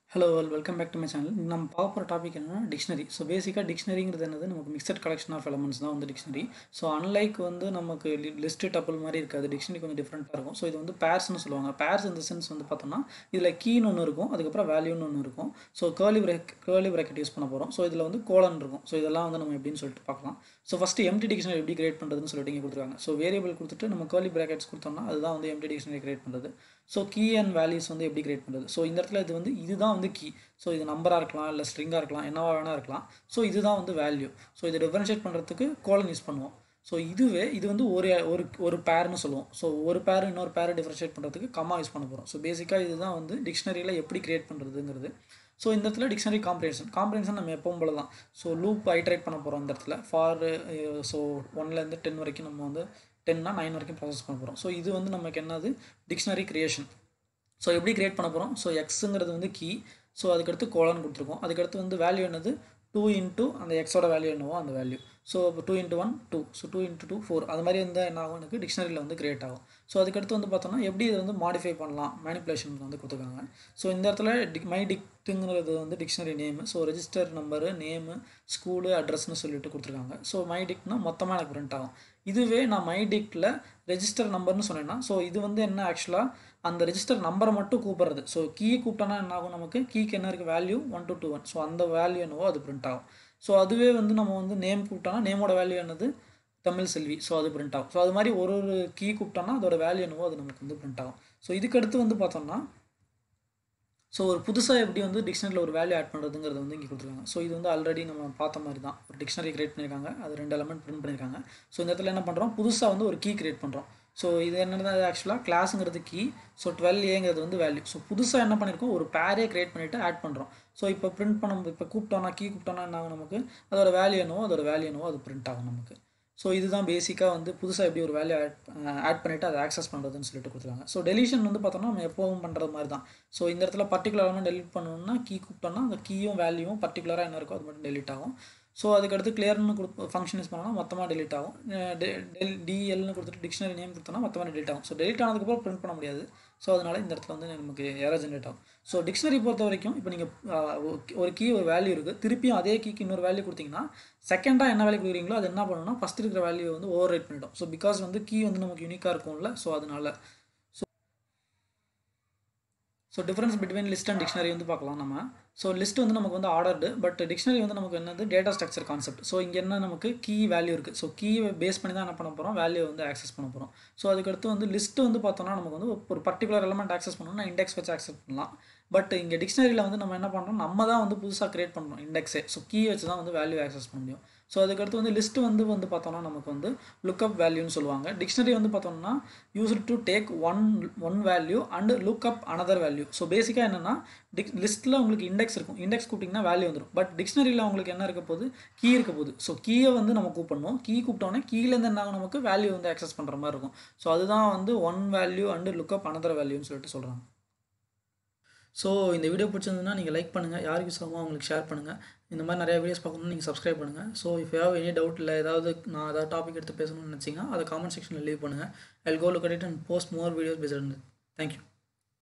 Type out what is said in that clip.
hello well welcome back to my channel நம்ம பார்க்க போகிற டாபிக் என்னன்னா டிக்ஷனரி ஸோ பேசிக்காக டிக்ஷனரிங்கிறது என்னது நமக்கு மிக்சட் கலெக்ஷன் ஆஃப் எலமெண்ட்ஸ் தான் வந்து டிக்ஷனரி ஸோ அன்லைக் வந்து நமக்கு லிஸ்ட்டு டப்பிள் மாதிரி இருக்காது டிக்ஷனரி கொஞ்சம் டிஃப்ரெண்ட்டாக இருக்கும் ஸோ இது வந்து பேர்ஸ்னு சொல்லுவாங்க பேர்ஸ் இந்த சென்ஸ் வந்து பார்த்தோம்னா இதில் கீன்னு ஒன்று இருக்கும் அதுக்கப்புறம் வேல்யூன்னு ஒன்று இருக்கும் so curly brace curly bracket use பண்ண போகிறோம் ஸோ இதில் வந்து கோலன் இருக்கும் ஸோ இதெல்லாம் வந்து நம்ம எப்படின்னு சொல்லிட்டு பார்க்கலாம் ஸோ ஃபஸ்ட்டு எம்டி டிக்ஷனரி எப்படி கிரியேட் பண்ணுறதுன்னு சொல்லிட்டு இங்கே கொடுத்துருக்காங்க ஸோ வேரியபிள் கொடுத்துட்டு நம்ம கேர்லி ப்ராக்கெட்ஸ் கொடுத்தோம்னா அதுதான் வந்து எம்டி டிக்ஷனரி கிரியேட் பண்ணுறது ஸோ கீ அண்ட் வேல்யூஸ் வந்து எப்படி கிரியேட் பண்ணுறது ஸோ இந்த இடத்துல இது வந்து இதுதான் வந்து கீ ஸோ இது நம்பராக இருக்கலாம் இல்லை ஸ்ட்ரிங்காக இருக்கலாம் என்னவா வேணா இருக்கலாம் ஸோ இதுதான் வந்து வேல்யூ ஸோ இதை டிஃபரன்ஷியேட் பண்ணுறதுக்கு கோலன் யூஸ் பண்ணுவோம் ஸோ இதுவே இது வந்து ஒரு ஒரு ஒரு பேர்னு சொல்லுவோம் ஸோ ஒரு பேர் இன்னொரு பேரை டிஃபரன்ஷியேட் பண்ணுறதுக்கு கம்மா யூஸ் பண்ண போகிறோம் ஸோ பேசிக்காக இதுதான் வந்து டிக்ஷனரியில் எப்படி கிரியேட் பண்ணுறதுங்கிறது ஸோ இந்த இடத்துல டிக்ஷனரி காம்ப்ரிஹென்ஷன் காம்ப்ரிஹென்ஷன் நம்ம எப்பவும் போல தான் ஸோ லூப் ஐட்ரேட் பண்ண போகிறோம் இந்த இடத்துல ஃபார் ஸோ ஒன்லேருந்து டென் வரைக்கும் நம்ம வந்து டென்னா நைன் வரைக்கும் ப்ராசஸ் பண்ண போகிறோம் ஸோ இது வந்து நமக்கு என்னது டிக்ஷனரி கிரியேஷன் ஸோ எப்படி கிரியேட் பண்ண போகிறோம் ஸோ எக்ஸுங்கிறது வந்து கீ ஸோ அதுக்கடுத்து கோலன் கொடுத்துருக்கோம் அதுக்கடுத்து வந்து வேல்யூ என்னது டூ இன்ட்டு அந்த எக்ஸோட வேல்யூ என்னவோ அந்த வேல்யூ ஸோ இப்போ two into one two so two into two four அது மாதிரி வந்து என்ன ஆகும் எனக்கு டிக்ஷனரியில் வந்து கிரியேட் ஆகும் ஸோ அதுக்கடுத்து வந்து பார்த்தோம்னா எப்படி இதை வந்து மாடிஃபை பண்ணலாம் மேனிப்புலேஷன் வந்து கொடுத்துருக்காங்க ஸோ இந்த இடத்துல டிக் மை டிக்ட்டுங்கிறது வந்து dictionary name so register number name school அட்ரஸ்னு சொல்லிட்டு கொடுத்துருக்காங்க ஸோ மை டிக்னா மொத்தமாக எனக்கு பிரிண்ட் ஆகும் இதுவே நான் மை டிக்டில் ரெஜிஸ்டர் நம்பர்னு சொன்னேன்னா ஸோ இது வந்து என்ன ஆக்சுவலாக அந்த ரெஜிஸ்டர் நம்பரை மட்டும் கூப்பிட்றது ஸோ கீ கூப்பிட்டோன்னா என்ன ஆகும் நமக்கு கீக்கு என்ன இருக்குது value one two two one so அந்த வேல்யூ என்னவோ அது பிரிண்ட் ஆகும் ஸோ அதுவே வந்து நம்ம வந்து நேம் கூப்பிட்டோன்னா நேமோட வேல்யூ என்னது தமிழ் செல்வி ஸோ அது பிரிண்ட் ஆகும் ஸோ அது மாதிரி ஒரு ஒரு கீ கூப்பிட்டோன்னா அதோட வேல்யூ என்னவோ அது நமக்கு வந்து பிரிண்ட் ஆகும் ஸோ இதுக்கடுத்து வந்து பார்த்தோம்னா ஸோ ஒரு புதுசாக எப்படி வந்து டிக்ஷனரியில் ஒரு வேல்யூ ஆட் பண்ணுறதுங்கிறது வந்து இங்கே கொடுத்துருக்காங்க ஸோ இது வந்து ஆல்ரெடி நம்ம பார்த்த மாதிரி தான் ஒரு டிக்ஷனரி கிரியேட் பண்ணியிருக்காங்க அது ரெண்டு எலமெண்ட் பிரிண்ட் பண்ணியிருக்காங்க ஸோ இந்த இடத்துல என்ன பண்ணுறோம் புதுசாக வந்து ஒரு கீ கிரியேட் பண்ணுறோம் ஸோ இது என்னது ஆக்சுவலாக கிளாஸுங்கிறது கீ ஸோ டுவெல் ஏங்கிறது வந்து வேல்யூ ஸோ புதுசாக என்ன பண்ணியிருக்கோம் ஒரு பேரே கிரியேட் பண்ணிவிட்டு ஆட் பண்ணுறோம் ஸோ இப்போ பிரிண்ட் பண்ண இப்போ கூப்பிட்டோன்னா கீ கூப்பிட்டோன்னா என்ன ஆகும் நமக்கு அதோட வேல்யூ என்னவோ அதோட வேல்யூ என்னவோ அது பிரிண்ட் ஆகும் நமக்கு ஸோ இதுதான் பேசிக்காக வந்து புதுசாக எப்படி ஒரு வேல்யூ ஆட் ஆட் பண்ணிவிட்டு அதை ஆக்சஸ் பண்ணுறதுன்னு சொல்லிட்டு கொடுத்துருக்காங்க ஸோ டெலிஷன் வந்து பார்த்தோம்னா நம்ம எப்போவும் பண்ணுறது மாதிரி தான் ஸோ இந்த இடத்துல பர்டிகுலர் எலமெண்ட் டெலிட் பண்ணணும்னா கீ கூப்பிட்டோம்னா அந்த கீயும் வேல்யூவும் பர்டிகுலராக என்ன இருக்கோ அது மட்டும் டெலிட் ஆகும் ஸோ அதுக்கடுத்து கிளியர்னு கொடுத்து ஃபங்க்ஷன் யூஸ் பண்ணோம்னா மொத்தமாக டெலிட் ஆகும் டெல் டிஎல்னு கொடுத்துட்டு டிக்ஷனரி நேம் கொடுத்தோம்னா மொத்தமாக டெலிட் ஆகும் ஸோ டெலிட் ஆனதுக்கப்புறம் பிரிண்ட் பண்ண முடியாது ஸோ அதனால் இந்த இடத்துல வந்து நமக்கு எரர் ஜென்ரேட் ஆகும் ஸோ டிக்ஷனரி பொறுத்த வரைக்கும் இப்போ நீங்கள் ஒரு கீ ஒரு வேல்யூ இருக்குது திருப்பியும் அதே கீக்கு இன்னொரு வேல்யூ கொடுத்தீங்கன்னா செகண்டாக என்ன வேல்யூ கொடுக்குறீங்களோ அது என்ன பண்ணணும்னா ஃபஸ்ட் இருக்கிற வேல்யூ வந்து ஓவர் ரைட் பண்ணிடும் ஸோ பிகாஸ் வந்து கீ வந்து நமக்கு யூனிக்காக இருக்கும்ல ஸோ அதனால so so difference between list and dictionary வந்து பார்க்கலாம் நம்ம ஸோ லிஸ்ட் வந்து நமக்கு வந்து ஆர்டர்டு பட் டிக்ஷனரி வந்து நமக்கு என்னது டேட்டா ஸ்ட்ரக்சர் கான்செப்ட் ஸோ இங்கே என்ன நமக்கு கீ வேல்யூ இருக்குது ஸோ கீ பேஸ் பண்ணி தான் என்ன பண்ண போகிறோம் வேல்யூ வந்து ஆக்சஸ் பண்ண போகிறோம் ஸோ அதுக்கடுத்து வந்து லிஸ்ட்டு வந்து பார்த்தோம்னா நமக்கு வந்து ஒரு பர்டிகுலர் எலமெண்ட் ஆக்சஸ் பண்ணணும்னா இண்டெக்ஸ் வச்சு ஆக்சஸ் பண்ணலாம் பட் இங்கே டிக்ஷனரியில் வந்து நம்ம என்ன பண்ணுறோம் நம்ம தான் வந்து புதுசாக க்ரியேட் பண்ணணும் இண்டெக்ஸே ஸோ கீ வச்சு தான் வந்து வேல்யூ ஆக்சஸ் பண்ண முடியும் ஸோ அதுக்கடுத்து வந்து லிஸ்ட்டு வந்து வந்து பார்த்தோம்னா நமக்கு வந்து லுக்அப் வேல்யூன்னு சொல்லுவாங்க டிக்ஷனரி வந்து பார்த்தோம்னா use to take one one value and lookup another value so பேசிக்காக என்னென்னா டிக் லிஸ்ட்டில் உங்களுக்கு இண்டெக்ஸ் இருக்கும் இண்டெக்ஸ் கூப்பிட்டிங்கன்னா வேல்யூ வந்துடும் பட் டிக்ஷனரியில் உங்களுக்கு என்ன இருக்க போகுது கீ இருக்க போகுது ஸோ கீயை வந்து நம்ம கூப்பிடணும் கீ கூப்பிட்டோன்னே கீழேருந்து என்ன ஆகும் நமக்கு வேல்யூ வந்து ஆக்சஸ் பண்ணுற மாதிரி இருக்கும் ஸோ அதுதான் வந்து one value and lookup another வேல்யூன்னு சொல்லிட்டு சொல்கிறாங்க ஸோ இந்த வீடியோ பிடிச்சிருந்ததுன்னா நீங்கள் லைக் பண்ணுங்கள் யாருக்கு யூஸ் ஆகுமோ அவங்களுக்கு ஷேர் பண்ணுங்கள் இந்த மாதிரி நிறைய வீடியோஸ் பார்க்கணும்னு நீங்கள் சப்ஸ்கிரைப் பண்ணுங்கள் so if you have any doubt இல்லை ஏதாவது நான் ஏதாவது டாபிக் எடுத்து பேசணும்னு நினச்சிங்கன்னா அதை காமெண்ட் செக்ஷனில் லீவ் பண்ணுங்கள் I go look at it and post more videos பேசுகிறது தேங்க்யூ